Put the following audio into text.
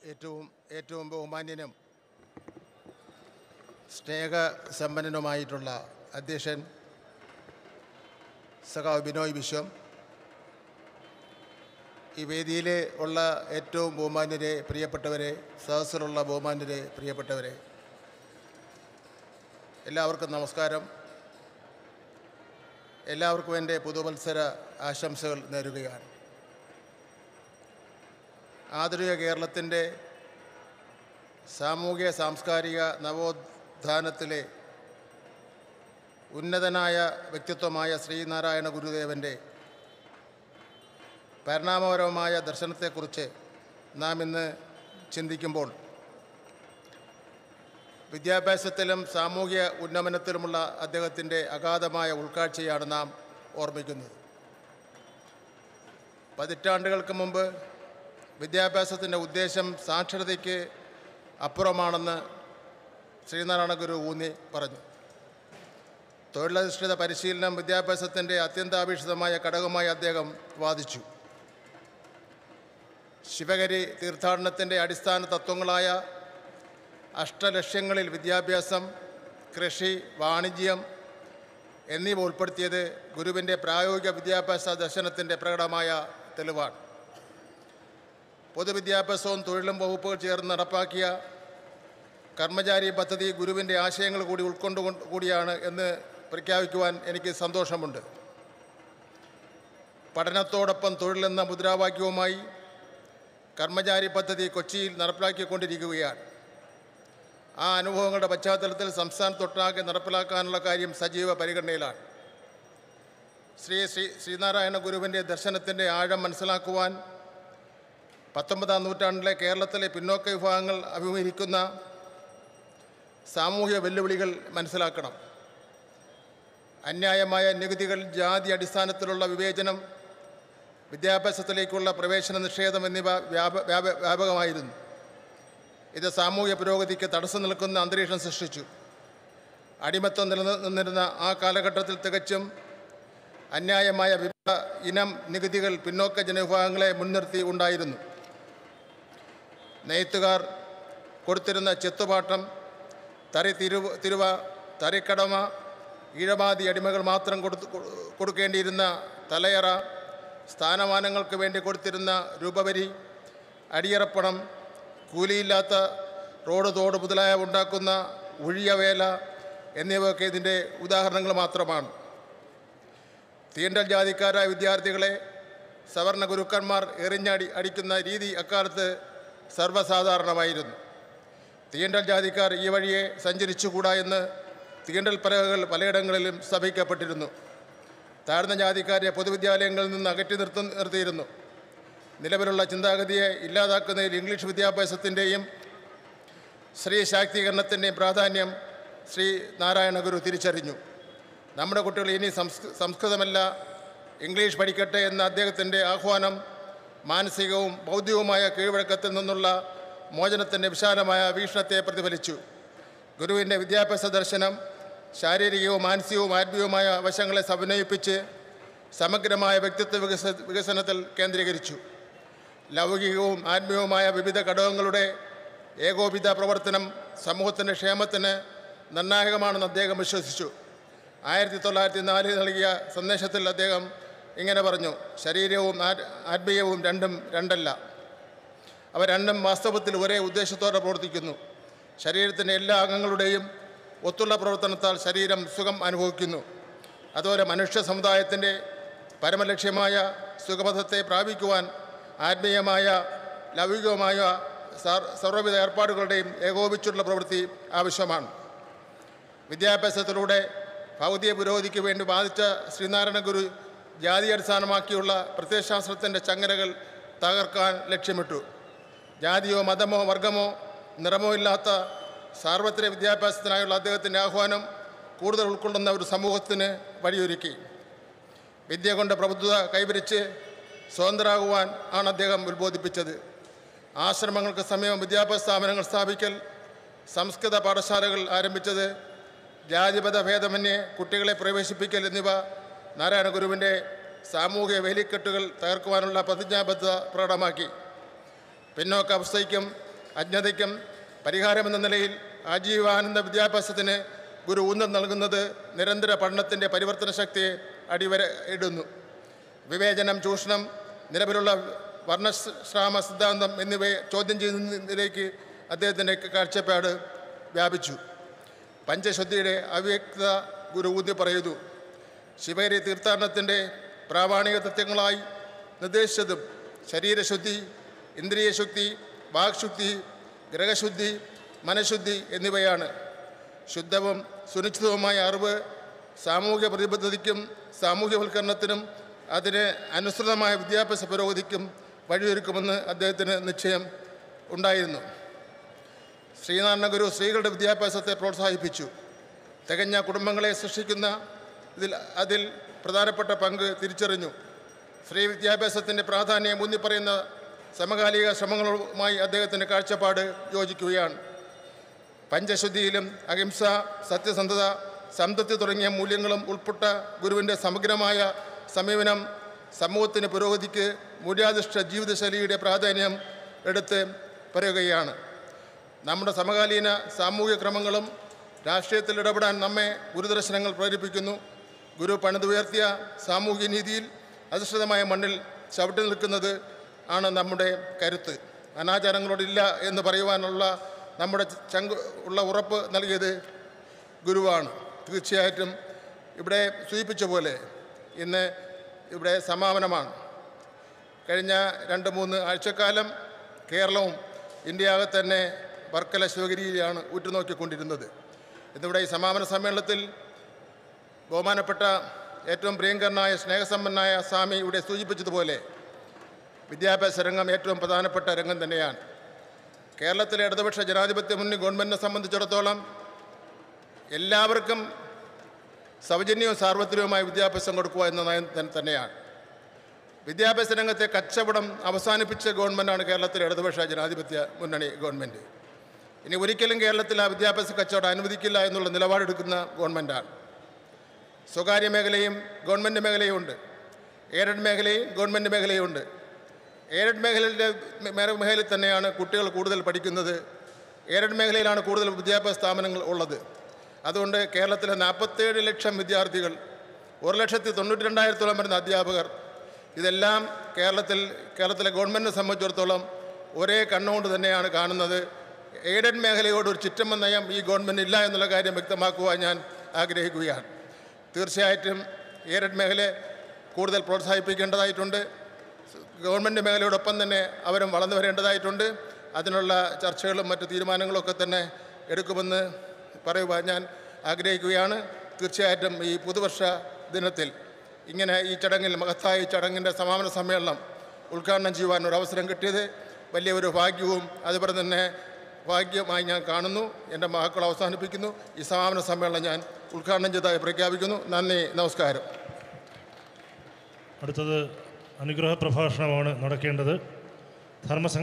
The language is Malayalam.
ഏറ്റവും ഏറ്റവും ബഹുമാന്യനും സ്നേഹസമ്പന്നനുമായിട്ടുള്ള അധ്യക്ഷൻ സഖാവ് ബിനോയ് വിശ്വം ഈ വേദിയിൽ ഉള്ള ഏറ്റവും ബഹുമാന്യരെ പ്രിയപ്പെട്ടവരെ സദസ്സിലുള്ള ബഹുമാന്യരെ പ്രിയപ്പെട്ടവരെ എല്ലാവർക്കും നമസ്കാരം എല്ലാവർക്കും എൻ്റെ പുതുവത്സര ആശംസകൾ നേരുകയാണ് ആധുനിക കേരളത്തിൻ്റെ സാമൂഹിക സാംസ്കാരിക നവോത്ഥാനത്തിലെ ഉന്നതനായ വ്യക്തിത്വമായ ശ്രീനാരായണ ഗുരുദേവൻ്റെ പരിണാമപരമായ ദർശനത്തെക്കുറിച്ച് നാം ഇന്ന് ചിന്തിക്കുമ്പോൾ വിദ്യാഭ്യാസത്തിലും സാമൂഹിക ഉന്നമനത്തിലുമുള്ള അദ്ദേഹത്തിൻ്റെ അഗാധമായ ഉൾക്കാഴ്ചയാണ് നാം ഓർമ്മിക്കുന്നത് പതിറ്റാണ്ടുകൾക്ക് മുമ്പ് വിദ്യാഭ്യാസത്തിൻ്റെ ഉദ്ദേശം സാക്ഷരതയ്ക്ക് അപ്പുറമാണെന്ന് ശ്രീനാരായണ ഗുരു ഊന്നി പറഞ്ഞു തൊഴിലധിഷ്ഠിത പരിശീലനം വിദ്യാഭ്യാസത്തിൻ്റെ അത്യന്താപേക്ഷിതമായ ഘടകമായി അദ്ദേഹം വാദിച്ചു ശിവഗരി തീർത്ഥാടനത്തിൻ്റെ അടിസ്ഥാന തത്വങ്ങളായ അഷ്ടലക്ഷ്യങ്ങളിൽ വിദ്യാഭ്യാസം കൃഷി വാണിജ്യം എന്നിവ ഉൾപ്പെടുത്തിയത് ഗുരുവിൻ്റെ പ്രായോഗിക വിദ്യാഭ്യാസ ദർശനത്തിൻ്റെ പ്രകടമായ തെളിവാണ് പൊതുവിദ്യാഭ്യാസവും തൊഴിലും വകുപ്പുകൾ ചേർന്ന് നടപ്പാക്കിയ കർമ്മചാരി പദ്ധതി ഗുരുവിൻ്റെ ആശയങ്ങൾ കൂടി ഉൾക്കൊണ്ടു കൂടിയാണ് എന്ന് പ്രഖ്യാപിക്കുവാൻ എനിക്ക് സന്തോഷമുണ്ട് പഠനത്തോടൊപ്പം തൊഴിലെന്ന മുദ്രാവാക്യവുമായി കർമ്മചാരി പദ്ധതി കൊച്ചിയിൽ നടപ്പിലാക്കിക്കൊണ്ടിരിക്കുകയാണ് ആ അനുഭവങ്ങളുടെ പശ്ചാത്തലത്തിൽ സംസ്ഥാനത്തൊട്ടാകെ നടപ്പിലാക്കാനുള്ള കാര്യം സജീവ പരിഗണനയിലാണ് ശ്രീ ശ്രീ ശ്രീനാരായണ ഗുരുവിൻ്റെ ദർശനത്തിൻ്റെ ആഴം മനസ്സിലാക്കുവാൻ പത്തൊമ്പതാം നൂറ്റാണ്ടിലെ കേരളത്തിലെ പിന്നോക്ക വിഭാഗങ്ങൾ അഭിമുഖീകരിക്കുന്ന സാമൂഹിക വെല്ലുവിളികൾ മനസ്സിലാക്കണം അന്യായമായ നികുതികൾ ജാതി അടിസ്ഥാനത്തിലുള്ള വിവേചനം വിദ്യാഭ്യാസത്തിലേക്കുള്ള പ്രവേശന നിഷേധം എന്നിവ വ്യാപ വ്യാപ വ്യാപകമായിരുന്നു ഇത് സാമൂഹ്യ പുരോഗതിക്ക് തടസ്സം നിൽക്കുന്ന അന്തരീക്ഷം സൃഷ്ടിച്ചു അടിമത്തം നിലനിന്നിരുന്ന ആ കാലഘട്ടത്തിൽ തികച്ചും അന്യായമായ വിവിധ ഇനം നികുതികൾ പിന്നോക്ക ജനവിഭാഗങ്ങളെ മുൻനിർത്തി ഉണ്ടായിരുന്നു നെയ്ത്തുകാർ കൊടുത്തിരുന്ന ചെത്തുപാട്ടം തറി തിരുവ തിരുവ തറിക്കടമ ഈഴമാതി അടിമകൾ മാത്രം കൊടുത്തു കൊടുക്കേണ്ടിയിരുന്ന തലയറ സ്ഥാനമാനങ്ങൾക്ക് വേണ്ടി കൊടുത്തിരുന്ന രൂപവരി അടിയറപ്പണം കൂലിയില്ലാത്ത റോഡ് തോട് മുതലായ ഉണ്ടാക്കുന്ന ഉഴിയവേല എന്നിവയൊക്കെ ഇതിൻ്റെ ഉദാഹരണങ്ങൾ മാത്രമാണ് തീണ്ടൽ ജാതിക്കാരായ വിദ്യാർത്ഥികളെ സവർണ ഗുരുക്കന്മാർ എറിഞ്ഞടി അടിക്കുന്ന രീതി അക്കാലത്ത് സർവ്വസാധാരണമായിരുന്നു തീണ്ടൽ ജാതിക്കാർ ഈ വഴിയെ സഞ്ചരിച്ചുകൂടാ എന്ന് തീണ്ടൽ പലകകൾ പലയിടങ്ങളിലും സ്ഥാപിക്കപ്പെട്ടിരുന്നു താഴ്ന്ന ജാതിക്കാരെ പൊതുവിദ്യാലയങ്ങളിൽ നിന്ന് അകറ്റി നിർത്ത നിർത്തിയിരുന്നു നിലവിലുള്ള ചിന്താഗതിയെ ഇല്ലാതാക്കുന്നതിൽ ഇംഗ്ലീഷ് വിദ്യാഭ്യാസത്തിൻ്റെയും സ്ത്രീ ശാക്തീകരണത്തിൻ്റെയും പ്രാധാന്യം ശ്രീ നാരായണ ഗുരു തിരിച്ചറിഞ്ഞു നമ്മുടെ കുട്ടികൾ ഇനി സംസ്കൃ സംസ്കൃതമല്ല ഇംഗ്ലീഷ് പഠിക്കട്ടെ എന്ന അദ്ദേഹത്തിൻ്റെ ആഹ്വാനം മാനസികവും ബൗദ്ധികവുമായ കീഴ്വഴക്കത്തിൽ നിന്നുള്ള മോചനത്തിൻ്റെ വിശാലമായ വീക്ഷണത്തെ പ്രതിഫലിച്ചു ഗുരുവിൻ്റെ വിദ്യാഭ്യാസ ദർശനം ശാരീരികവും മാനസികവും ആത്മീയവുമായ വശങ്ങളെ സമന്വയിപ്പിച്ച് സമഗ്രമായ വ്യക്തിത്വ വികസ വികസനത്തിൽ കേന്ദ്രീകരിച്ചു ലൗകികവും ആത്മീയവുമായ വിവിധ ഘടകങ്ങളുടെ ഏകോപിത പ്രവർത്തനം സമൂഹത്തിൻ്റെ ക്ഷേമത്തിന് നിർണായകമാണെന്ന് അദ്ദേഹം വിശ്വസിച്ചു ആയിരത്തി തൊള്ളായിരത്തി നാലിൽ നൽകിയ സന്ദേശത്തിൽ അദ്ദേഹം ഇങ്ങനെ പറഞ്ഞു ശരീരവും ആത്മീയവും രണ്ടും രണ്ടല്ല അവ രണ്ടും വാസ്തവത്തിൽ ഒരേ ഉദ്ദേശത്തോടെ പ്രവർത്തിക്കുന്നു ശരീരത്തിൻ്റെ എല്ലാ അംഗങ്ങളുടെയും ഒത്തുള്ള പ്രവർത്തനത്താൽ ശരീരം സുഖം അനുഭവിക്കുന്നു അതുപോലെ മനുഷ്യ സമുദായത്തിൻ്റെ പരമലക്ഷ്യമായ സുഖപഥത്തെ പ്രാപിക്കുവാൻ ആത്മീയമായ ലൗകികമായ സർവ്വവിധ ഏർപ്പാടുകളുടെയും ഏകോപിച്ചുള്ള പ്രവൃത്തി ആവശ്യമാണ് വിദ്യാഭ്യാസത്തിലൂടെ ഭൗതിക പുരോഗതിക്ക് വേണ്ടി വാദിച്ച ശ്രീനാരായണ ഗുരു ജാതി അടിസ്ഥാനമാക്കിയുള്ള പ്രത്യയശാസ്ത്രത്തിൻ്റെ ചങ്ങലകൾ തകർക്കാൻ ലക്ഷ്യമിട്ടു ജാതിയോ മതമോ വർഗമോ നിറമോ ഇല്ലാത്ത സാർവത്രിക വിദ്യാഭ്യാസത്തിനായുള്ള അദ്ദേഹത്തിൻ്റെ ആഹ്വാനം കൂടുതൽ ഉൾക്കൊള്ളുന്ന ഒരു സമൂഹത്തിന് വഴിയൊരുക്കി വിദ്യ കൊണ്ട് പ്രബുദ്ധത കൈവരിച്ച് സ്വതന്ത്രരാകുവാൻ ആണ് അദ്ദേഹം ഉത്ബോധിപ്പിച്ചത് ആശ്രമങ്ങൾക്ക് സമീപം വിദ്യാഭ്യാസ സ്ഥാപനങ്ങൾ സ്ഥാപിക്കൽ സംസ്കൃത പാഠശാലകൾ ആരംഭിച്ചത് ജാതിപത ഭേദമന്യേ കുട്ടികളെ പ്രവേശിപ്പിക്കൽ എന്നിവ നാരായണ ഗുരുവിൻ്റെ സാമൂഹിക വേലിക്കെട്ടുകൾ തകർക്കുവാനുള്ള പ്രതിജ്ഞാബദ്ധത പ്രകടമാക്കി പിന്നോക്ക അവസ്ഥയ്ക്കും അജ്ഞതയ്ക്കും പരിഹാരമെന്ന നിലയിൽ ആജീവാനന്ദ വിദ്യാഭ്യാസത്തിന് ഗുരു ഊന്നൽ നൽകുന്നത് നിരന്തര പഠനത്തിൻ്റെ പരിവർത്തന ശക്തിയെ അടിവര ഇടുന്നു വിവേചനം ചൂഷണം നിലവിലുള്ള വർണ്ണശ്രാമ സിദ്ധാന്തം എന്നിവയെ ചോദ്യം ചെയ്യുന്നതിലേക്ക് അദ്ദേഹത്തിൻ്റെ കാഴ്ചപ്പാട് വ്യാപിച്ചു പഞ്ചശുദ്ധിയുടെ അവ്യക്തത ഗുരു ഊന്നി പറയുന്നു ശിവരി തീർത്ഥാടനത്തിൻ്റെ പ്രാമാണിക തത്വങ്ങളായി നിർദ്ദേശിച്ചതും ശരീരശുദ്ധി ഇന്ദ്രിയശുദ്ധി വാക്ശുദ്ധി ഗ്രഹശുദ്ധി മനഃശുദ്ധി എന്നിവയാണ് ശുദ്ധവും സുനിശ്ചിതവുമായ അറിവ് സാമൂഹ്യ പ്രതിബദ്ധതയ്ക്കും സാമൂഹ്യവൽക്കരണത്തിനും അതിന് അനുസൃതമായ വിദ്യാഭ്യാസ പുരോഗതിക്കും വഴിയൊരുക്കുമെന്ന് അദ്ദേഹത്തിന് നിശ്ചയം ഉണ്ടായിരുന്നു ശ്രീനാരായണ ഗുരു സ്ത്രീകളുടെ വിദ്യാഭ്യാസത്തെ പ്രോത്സാഹിപ്പിച്ചു തികഞ്ഞ കുടുംബങ്ങളെ സൃഷ്ടിക്കുന്ന ഇതിൽ അതിൽ പ്രധാനപ്പെട്ട പങ്ക് തിരിച്ചറിഞ്ഞു സ്ത്രീ വിദ്യാഭ്യാസത്തിൻ്റെ പ്രാധാന്യം ഊന്നിപ്പറയുന്ന സമകാലിക ശ്രമങ്ങളുമായി അദ്ദേഹത്തിൻ്റെ കാഴ്ചപ്പാട് യോജിക്കുകയാണ് പഞ്ചശുദ്ധിയിലും അഹിംസ സത്യസന്ധത സംതൃപ്തി തുടങ്ങിയ മൂല്യങ്ങളും ഉൾപ്പെട്ട ഗുരുവിൻ്റെ സമഗ്രമായ സമീപനം സമൂഹത്തിന് പുരോഗതിക്ക് മൂല്യാധിഷ്ഠ ജീവിതശൈലിയുടെ പ്രാധാന്യം എടുത്ത് പറയുകയാണ് നമ്മുടെ സമകാലീന സാമൂഹിക ക്രമങ്ങളും രാഷ്ട്രീയത്തിൽ ഇടപെടാൻ നമ്മെ ഗുരുദർശനങ്ങൾ പ്രേരിപ്പിക്കുന്നു ഗുരു പണിതുയർത്തിയ സാമൂഹ്യ നീതിയിൽ അധിഷ്ഠിതമായ മണ്ണിൽ ചവിട്ടി നിൽക്കുന്നത് ആണ് നമ്മുടെ കരുത്ത് അനാചാരങ്ങളോടില്ല എന്ന് പറയുവാനുള്ള നമ്മുടെ ചങ്ക് ഉള്ള ഉറപ്പ് നൽകിയത് ഗുരുവാണ് തീർച്ചയായിട്ടും ഇവിടെ സൂചിപ്പിച്ച പോലെ ഇന്ന് ഇവിടെ സമാപനമാണ് കഴിഞ്ഞ രണ്ട് മൂന്ന് ആഴ്ചക്കാലം കേരളവും ഇന്ത്യയാകെ തന്നെ വർക്കല ശിവഗിരിയിലാണ് ഉറ്റുനോക്കിക്കൊണ്ടിരുന്നത് ഇന്നിവിടെ ഈ സമാപന സമ്മേളനത്തിൽ ബഹുമാനപ്പെട്ട ഏറ്റവും പ്രിയങ്കരനായ സ്നേഹസമ്പന്നനായ സ്വാമി ഇവിടെ സൂചിപ്പിച്ചതുപോലെ വിദ്യാഭ്യാസ രംഗം ഏറ്റവും പ്രധാനപ്പെട്ട രംഗം തന്നെയാണ് കേരളത്തിലെ ഇടതുപക്ഷ ജനാധിപത്യ മുന്നണി ഗവൺമെൻറ്റിനെ സംബന്ധിച്ചിടത്തോളം എല്ലാവർക്കും സൗജന്യവും സാർവത്രികവുമായ വിദ്യാഭ്യാസം കൊടുക്കുക എന്ന നയം തൻ- തന്നെയാണ് വിദ്യാഭ്യാസ രംഗത്തെ കച്ചവടം അവസാനിപ്പിച്ച ഗവൺമെൻറ്റാണ് കേരളത്തിലെ ഇടതുപക്ഷ ജനാധിപത്യ മുന്നണി ഗവൺമെൻറ് ഇനി ഒരിക്കലും കേരളത്തിൽ ആ വിദ്യാഭ്യാസ കച്ചവടം അനുവദിക്കില്ല എന്നുള്ള നിലപാടെടുക്കുന്ന ഗവൺമെൻറ്റാണ് സ്വകാര്യ മേഖലയും ഗവൺമെൻറ് മേഖലയും ഉണ്ട് എയ്ഡഡ് മേഖലയും ഗവൺമെൻറ് മേഖലയും ഉണ്ട് എയ്ഡഡ് മേഖലയിലെ മേ- മേഖലയിൽ തന്നെയാണ് കുട്ടികൾ കൂടുതൽ പഠിക്കുന്നത് എയ്ഡഡ് മേഖലയിലാണ് കൂടുതൽ വിദ്യാഭ്യാസ സ്ഥാപനങ്ങൾ ഉള്ളത് അതുകൊണ്ട് കേരളത്തിലെ നാൽപ്പത്തേഴ് ലക്ഷം വിദ്യാർത്ഥികൾ ഒരു ലക്ഷത്തി തൊണ്ണൂറ്റി രണ്ടായിരത്തോളം വരുന്ന അധ്യാപകർ ഇതെല്ലാം കേരളത്തിൽ കേരളത്തിലെ ഗവൺമെൻറ്റിനെ സംബന്ധിച്ചിടത്തോളം ഒരേ കണ്ണുകൊണ്ട് തന്നെയാണ് കാണുന്നത് എയ്ഡഡ് മേഖലയോട് ഒരു ചിറ്റമ്മ നയം ഈ ഗവൺമെൻറ് ഇല്ല എന്നുള്ള കാര്യം വ്യക്തമാക്കുവാൻ ഞാൻ ആഗ്രഹിക്കുകയാണ് തീർച്ചയായിട്ടും എയ്ഡഡ് മേഖലയെ കൂടുതൽ പ്രോത്സാഹിപ്പിക്കേണ്ടതായിട്ടുണ്ട് ഗവൺമെൻറ് മേഖലയോടൊപ്പം തന്നെ അവരും വളർന്നു വരേണ്ടതായിട്ടുണ്ട് അതിനുള്ള ചർച്ചകളും മറ്റ് തീരുമാനങ്ങളൊക്കെ തന്നെ എടുക്കുമെന്ന് പറയുവാൻ ഞാൻ ആഗ്രഹിക്കുകയാണ് തീർച്ചയായിട്ടും ഈ പുതുവർഷ ദിനത്തിൽ ഇങ്ങനെ ഈ ചടങ്ങിൽ മഹത്തായ ഈ ചടങ്ങിൻ്റെ സമാപന സമ്മേളനം ഉദ്ഘാടനം ചെയ്യുവാൻ ഒരു അവസരം കിട്ടിയത് വലിയ ഒരു ഭാഗ്യവും അതുപോലെ തന്നെ ഭാഗ്യമായി ഞാൻ കാണുന്നു എൻ്റെ മക്കൾ അവസാനിപ്പിക്കുന്നു ഈ സമാപന സമ്മേളനം ഞാൻ ഉദ്ഘാടനം ചെയ്തതായി പ്രഖ്യാപിക്കുന്നു നന്ദി നമസ്കാരം അടുത്തത് അനുഗ്രഹ പ്രഭാഷണമാണ് നടക്കേണ്ടത് ധർമ്മസംഘ